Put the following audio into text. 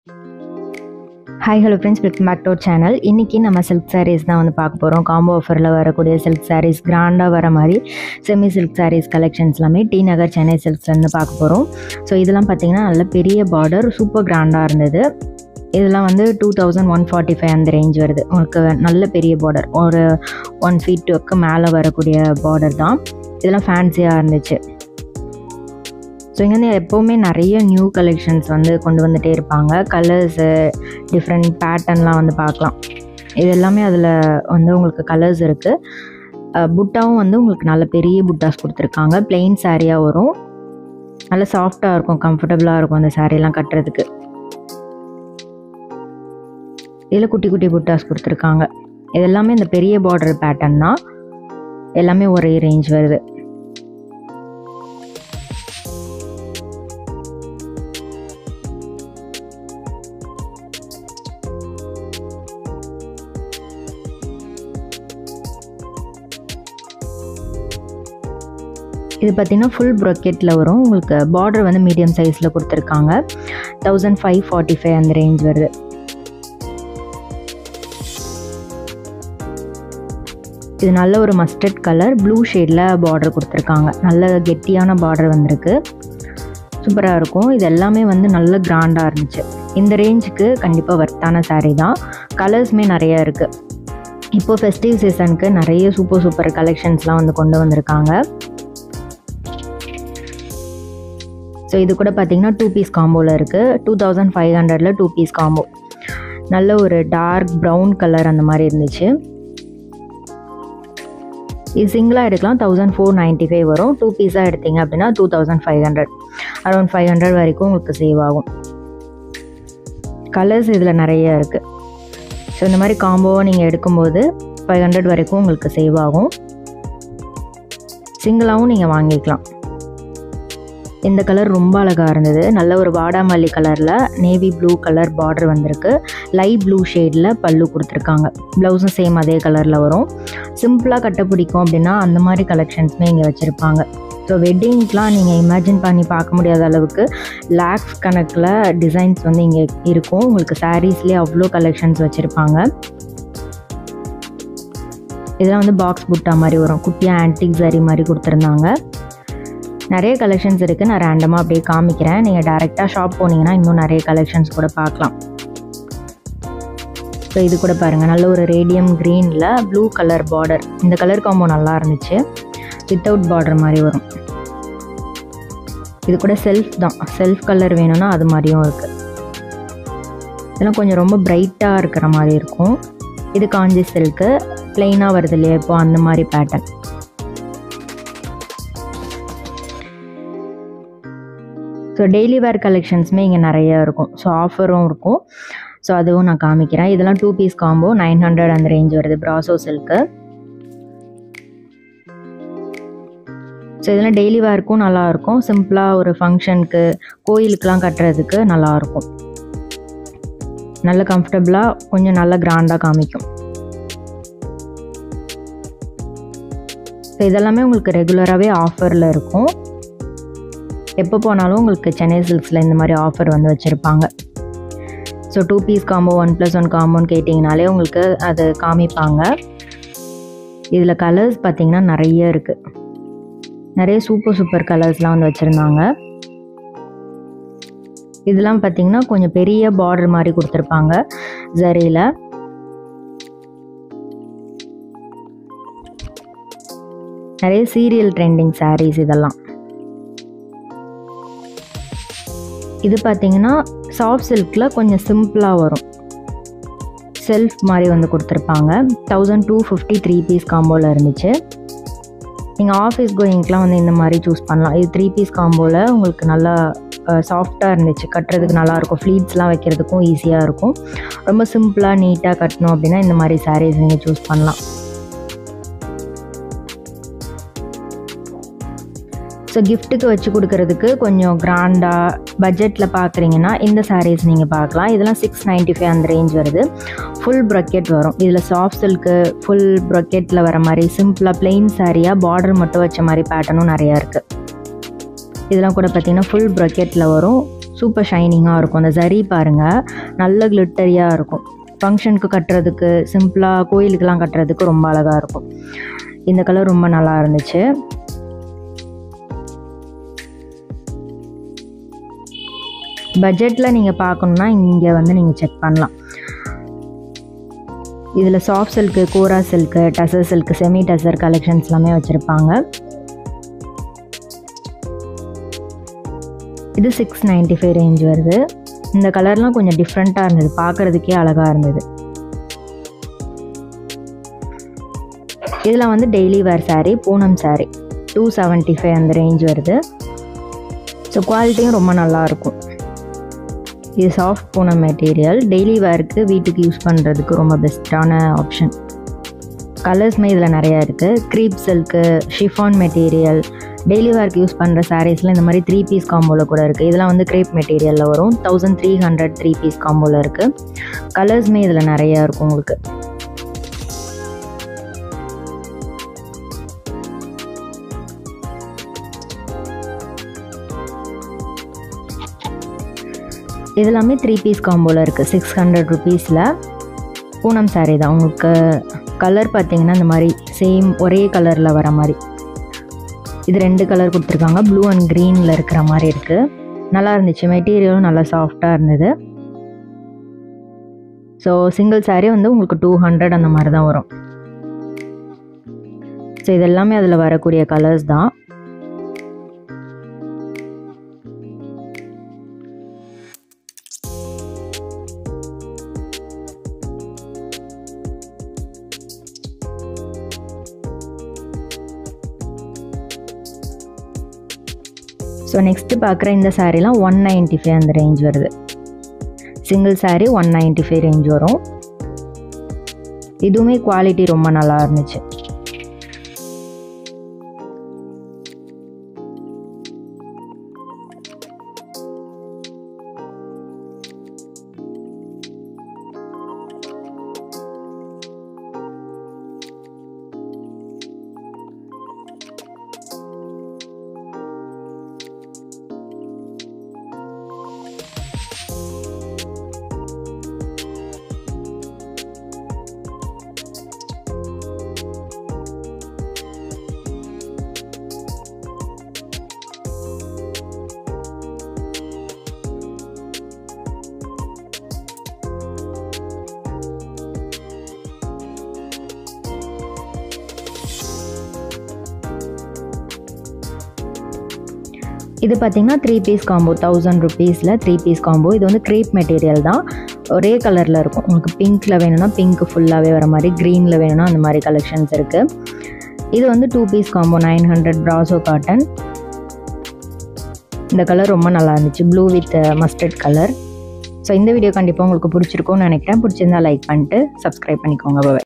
hi hello friends welcome back to channel இன்றைக்கி நம்ம silk saris தான் வந்து பார்க்க போகிறோம் காம்போ ஆஃபரில் வரக்கூடிய சில்க் சாரீஸ் கிராண்டாக வர மாதிரி செமி சில்க் சாரீஸ் கலெக்ஷன்ஸ் எல்லாமே டி நகர் சென்னை சில்க்ஸ்லேருந்து பார்க்க போகிறோம் ஸோ இதெல்லாம் பார்த்தீங்கன்னா நல்ல பெரிய பார்டர் சூப்பர் கிராண்டாக இருந்தது இதெல்லாம் வந்து two thousand one forty five அந்த ரேஞ்ச் வருது உங்களுக்கு நல்ல பெரிய பார்டர் ஒரு ஒன் ஃபீட்டுக்கு மேலே வரக்கூடிய பார்டர் தான் இதெல்லாம் ஃபேன்சியாக இருந்துச்சு ஸோ இங்கே வந்து எப்போவுமே நிறைய நியூ கலெக்ஷன்ஸ் வந்து கொண்டு வந்துகிட்டே இருப்பாங்க கலர்ஸு டிஃப்ரெண்ட் பேட்டர்ன்லாம் வந்து பார்க்கலாம் இது எல்லாமே அதில் வந்து உங்களுக்கு கலர்ஸ் இருக்குது புட்டாவும் வந்து உங்களுக்கு நல்ல பெரிய புட்டாஸ் கொடுத்துருக்காங்க பிளெயின் சாரியாக வரும் நல்ல சாஃப்டாக இருக்கும் கம்ஃபர்டபுளாக இருக்கும் அந்த சாரீலாம் கட்டுறதுக்கு இதில் குட்டி குட்டி புட்டாஸ் கொடுத்துருக்காங்க இது எல்லாமே இந்த பெரிய பார்டர் பேட்டர்ன் தான் எல்லாமே ஒரே ரேஞ்ச் வருது இது பார்த்திங்கன்னா ஃபுல் ப்ரொக்கெட்டில் வரும் உங்களுக்கு பார்டர் வந்து மீடியம் சைஸில் கொடுத்துருக்காங்க தௌசண்ட் ஃபைவ் ஃபார்ட்டி ஃபைவ் அந்த ரேஞ்ச் வருது இது நல்ல ஒரு மஸ்டர்ட் கலர் ப்ளூ ஷேடில் பார்டர் கொடுத்துருக்காங்க நல்ல கெட்டியான பார்டர் வந்திருக்கு சூப்பராக இருக்கும் இது எல்லாமே வந்து நல்ல கிராண்டாக இருந்துச்சு இந்த ரேஞ்சுக்கு கண்டிப்பாக வர்த்தான சாரீ தான் கலர்ஸுமே நிறையா இருக்குது இப்போது ஃபெஸ்டிவ் சீசனுக்கு நிறைய சூப்பர் சூப்பர் கலெக்ஷன்ஸ்லாம் வந்து கொண்டு வந்திருக்காங்க ஸோ இது கூட பார்த்தீங்கன்னா டூ பீஸ் காம்போவில் இருக்குது டூ தௌசண்ட் ஃபைவ் ஹண்ட்ரடில் டூ பீஸ் காம்போ நல்ல ஒரு டார்க் ப்ரௌன் கலர் அந்த மாதிரி இருந்துச்சு இது சிங்கிளாக எடுக்கலாம் தௌசண்ட் ஃபோர் நைன்ட்டி ஃபைவ் வரும் டூ பீஸாக எடுத்தீங்க அப்படின்னா two thousand five hundred around five hundred வரைக்கும் உங்களுக்கு சேவ் ஆகும் கலர்ஸ் இதில் நிறைய இருக்குது ஸோ இந்த மாதிரி காம்போவை நீங்கள் எடுக்கும்போது ஃபைவ் ஹண்ட்ரட் வரைக்கும் உங்களுக்கு சேவ் ஆகும் சிங்கிளாகவும் நீங்கள் வாங்கிக்கலாம் இந்த கலர் ரொம்ப அழகாக இருந்தது நல்ல ஒரு வாடாமல்லி கலரில் நேவி ப்ளூ கலர் பார்டர் வந்திருக்கு லைட் ப்ளூ ஷேடில் பல்லு கொடுத்துருக்காங்க ப்ளவுஸும் சேம் அதே கலரில் வரும் சிம்பிளாக கட்ட பிடிக்கும் அப்படின்னா அந்த மாதிரி கலெக்ஷன்ஸுமே இங்கே வச்சுருப்பாங்க ஸோ வெட்டிங்க்கெலாம் நீங்கள் இமேஜின் பண்ணி பார்க்க முடியாத அளவுக்கு லேக்ஸ் கணக்கில் டிசைன்ஸ் வந்து இங்கே இருக்கும் உங்களுக்கு சாரீஸ்லேயே அவ்வளோ கலெக்ஷன்ஸ் வச்சுருப்பாங்க இதெல்லாம் வந்து பாக்ஸ் புட்டா மாதிரி வரும் குட்டியாக ஆன்டிக் சரி மாதிரி கொடுத்துருந்தாங்க நிறைய கலெக்ஷன்ஸ் இருக்குது நான் ரேண்டமாக அப்படியே காமிக்கிறேன் நீங்கள் டேரெக்டாக ஷாப் போனீங்கன்னா இன்னும் நிறைய கலெக்ஷன்ஸ் கூட பார்க்கலாம் ஸோ இது கூட பாருங்கள் நல்ல ஒரு ரேடியம் க்ரீனில் ப்ளூ கலர் பார்டர் இந்த கலர் காம்போ நல்லா இருந்துச்சு வித்தவுட் பார்டர் மாதிரி வரும் இது கூட செல்ஃப் தான் செல்ஃப் கலர் வேணும்னா அது மாதிரியும் இருக்குது இதெல்லாம் கொஞ்சம் ரொம்ப பிரைட்டாக இருக்கிற மாதிரி இருக்கும் இது காஞ்சி சில்க்கு ப்ளெயினாக வருது இல்லையா இப்போ அந்த மாதிரி பேட்டர்ன் ஸோ டெய்லி வேர் கலெக்ஷன்ஸுமே இங்கே நிறையா இருக்கும் ஸோ ஆஃபரும் இருக்கும் ஸோ அதுவும் நான் காமிக்கிறேன் இதெல்லாம் two piece combo nine hundred அந்த ரேஞ்ச் வருது ப்ராசோ சில்க்கு ஸோ இதெல்லாம் டெய்லி வேர்க்கும் நல்லாயிருக்கும் சிம்பிளாக ஒரு ஃபங்க்ஷனுக்கு கோயிலுக்கெலாம் கட்டுறதுக்கு நல்லாயிருக்கும் நல்ல கம்ஃபர்டபுளாக கொஞ்சம் நல்ல கிராண்டாக காமிக்கும் ஸோ இதெல்லாமே உங்களுக்கு ரெகுலராகவே ஆஃபரில் இருக்கும் எப்போ போனாலும் உங்களுக்கு சென்னை சில்க்ஸில் இந்த மாதிரி ஆஃபர் வந்து வச்சுருப்பாங்க so two piece combo one plus one காம்போன்னு கேட்டிங்கனாலே உங்களுக்கு அது காமிப்பாங்க இதில் கலர்ஸ் பார்த்திங்கன்னா நிறைய இருக்குது நிறைய சூப்பர் சூப்பர் கலர்ஸ்லாம் வந்து வச்சுருந்தாங்க இதெல்லாம் பார்த்திங்கன்னா கொஞ்சம் பெரிய பார்டர் மாதிரி கொடுத்துருப்பாங்க ஜரியில் நிறைய சீரியல் ட்ரெண்டிங் சாரீஸ் இதெல்லாம் இது பார்த்தீங்கன்னா சாஃப்ட் சில்கில் கொஞ்சம் சிம்பிளாக வரும் செல்ஃப் மாதிரி வந்து கொடுத்துருப்பாங்க thousand two fifty three piece காம்போவில் இருந்துச்சு நீங்கள் ஆஃபீஸ் கோயிங்க்கெலாம் வந்து இந்த மாதிரி சூஸ் பண்ணலாம் இது த்ரீ பீஸ் காம்போவில் உங்களுக்கு நல்லா சாஃப்டாக இருந்துச்சு கட்டுறதுக்கு நல்லாயிருக்கும் ஃப்ளீட்ஸ்லாம் வைக்கிறதுக்கும் ஈஸியாக இருக்கும் ரொம்ப சிம்பிளாக நீட்டாக கட்டணும் அப்படின்னா இந்த மாதிரி சாரீஸ் நீங்கள் சூஸ் பண்ணலாம் ஸோ கிஃப்ட்டுக்கு வச்சு கொடுக்கறதுக்கு கொஞ்சம் கிராண்டாக பட்ஜெட்டில் பார்க்குறீங்கன்னா இந்த சாரீஸ் நீங்கள் பார்க்கலாம் இதெல்லாம் சிக்ஸ் நைன்ட்டி ஃபைவ் அந்த ரேஞ்ச் வருது ஃபுல் ப்ரொக்கெட் வரும் இதில் சாஃப்ட் சில்க்கு ஃபுல் ப்ரொக்கெட்டில் வர மாதிரி சிம்பிளாக பிளெயின் சாரியாக பார்டர் மட்டும் வச்ச மாதிரி பேட்டர்னும் நிறையா இருக்குது இதெல்லாம் கூட பார்த்திங்கன்னா ஃபுல் ப்ரொக்கெட்டில் வரும் சூப்பர் ஷைனிங்காக இருக்கும் அந்த சரி பாருங்கள் நல்ல கிளிட்டரியாக இருக்கும் ஃபங்க்ஷனுக்கு கட்டுறதுக்கு சிம்பிளாக கோயிலுக்கெலாம் கட்டுறதுக்கு ரொம்ப அழகாக இருக்கும் இந்த கலர் ரொம்ப நல்லா இருந்துச்சு பட்ஜெட்டில் நீங்கள் பார்க்கணுன்னா இங்கே வந்து நீங்கள் செக் பண்ணலாம் இதில் soft silk kora silk tussar silk semi tussar collections எல்லாமே வச்சுருப்பாங்க இது சிக்ஸ் நைன்ட்டி ஃபைவ் ரேஞ்ச் வருது இந்த கலர்லாம் கொஞ்சம் டிஃப்ரெண்ட்டாக இருந்தது பார்க்குறதுக்கே அழகாக இருந்தது இதில் வந்து daily wear saree Poonam saree two seventy five அந்த ரேஞ்ச் வருது ஸோ குவாலிட்டியும் ரொம்ப நல்லாயிருக்கும் இது சாஃப்ட் பூனம் மெட்டீரியல் டெய்லி வேருக்கு வீட்டுக்கு யூஸ் பண்ணுறதுக்கு ரொம்ப பெஸ்ட்டான ஆப்ஷன் கலர்ஸ்மே இதில் நிறையா இருக்குது crepe silk chiffon material daily வேர்க்கு யூஸ் பண்ணுற சாரீஸில் இந்த மாதிரி த்ரீ பீஸ் காம்போவில் கூட இருக்குது இதெல்லாம் வந்து க்ரேப் மெட்டீரியலில் வரும் thousand three hundred three piece காம்போவில் இருக்குது கலர்ஸ்மே இதில் நிறையா இருக்கும் உங்களுக்கு இது எல்லாமே த்ரீ பீஸ் காம்போவில் இருக்குது சிக்ஸ் ஹண்ட்ரட் ருபீஸில் பூனம் saree தான் உங்களுக்கு கலர் பார்த்தீங்கன்னா இந்த மாதிரி சேம் ஒரே கலரில் வர மாதிரி இது ரெண்டு கலர் கொடுத்துருக்காங்க ப்ளூ அண்ட் க்ரீனில் இருக்கிற மாதிரி இருக்குது நல்லா இருந்துச்சு மெட்டீரியலும் நல்லா சாஃப்டாக இருந்தது ஸோ சிங்கிள் saree வந்து உங்களுக்கு டூ ஹண்ட்ரட் அந்த மாதிரி தான் வரும் ஸோ இது எல்லாமே அதில் வரக்கூடிய கலர்ஸ் தான் ஸோ நெக்ஸ்ட்டு பார்க்குற இந்த சாரீலாம் ஒன் நைன்ட்டி ஃபைவ் அந்த ரேஞ்ச் வருது single saree one ninety five range வரும் இதுவுமே குவாலிட்டி ரொம்ப நல்லா இருந்துச்சு இது பார்த்தீங்கன்னா த்ரீ பீஸ் காம்போ தௌசண்ட் ருபீஸில் த்ரீ பீஸ் காம்போ இது வந்து க்ரேப் மெட்டீரியல் தான் ஒரே கலரில் இருக்கும் உங்களுக்கு பிங்க்கில் வேணும்னா பிங்க் ஃபுல்லாகவே வர மாதிரி க்ரீனில் வேணும்னா அந்த மாதிரி கலெக்ஷன்ஸ் இருக்குது இது வந்து two piece combo nine hundred brasso cotton இந்த கலர் ரொம்ப நல்லா இருந்துச்சு blue with mustard colour so இந்த வீடியோ கண்டிப்பாக உங்களுக்கு பிடிச்சிருக்கும்னு நினைக்கிறேன் பிடிச்சிருந்தா லைக் பண்ணிட்டு சப்ஸ்கிரைப் பண்ணிக்கோங்க பாய்